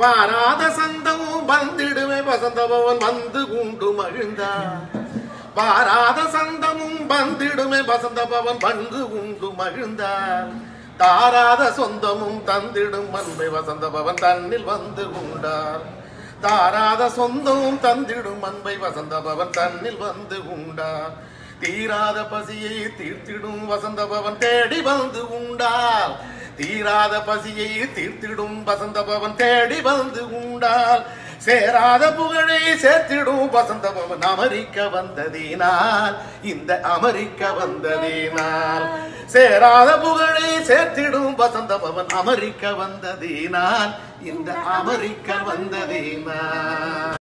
வாராத சந்தமும் வந்திடுமே வசந்த பவன் வந்து உண்டு மகிழ்ந்தார் வாராத சந்தமும் வந்திடுமே வசந்த பவன் வந்து உண்டு மகிழ்ந்தார் தாராத சொந்தமும் தந்திடும் அன்பை வசந்த பவன் தன்னில் வந்து உண்டார் தாராத சொந்தமும் தந்திடும் அன்பை வசந்த பவன் தன்னில் வந்து உண்டார் தீராத பசியை தீர்த்திடும் வசந்த பவன் தேடி வந்து உண்டால் தீராத பசியை தீர்த்திடும் வசந்த பவன் தேடி வந்து உண்டால் சேராத புகழை சேர்த்திடும் வசந்த பவன் அமெரிக்க வந்ததினால் இந்த அமெரிக்க வந்ததினால் சேராத புகழை சேர்த்திடும் வசந்த பவன் அமெரிக்க வந்ததினால் இந்த அமெரிக்க வந்ததினால்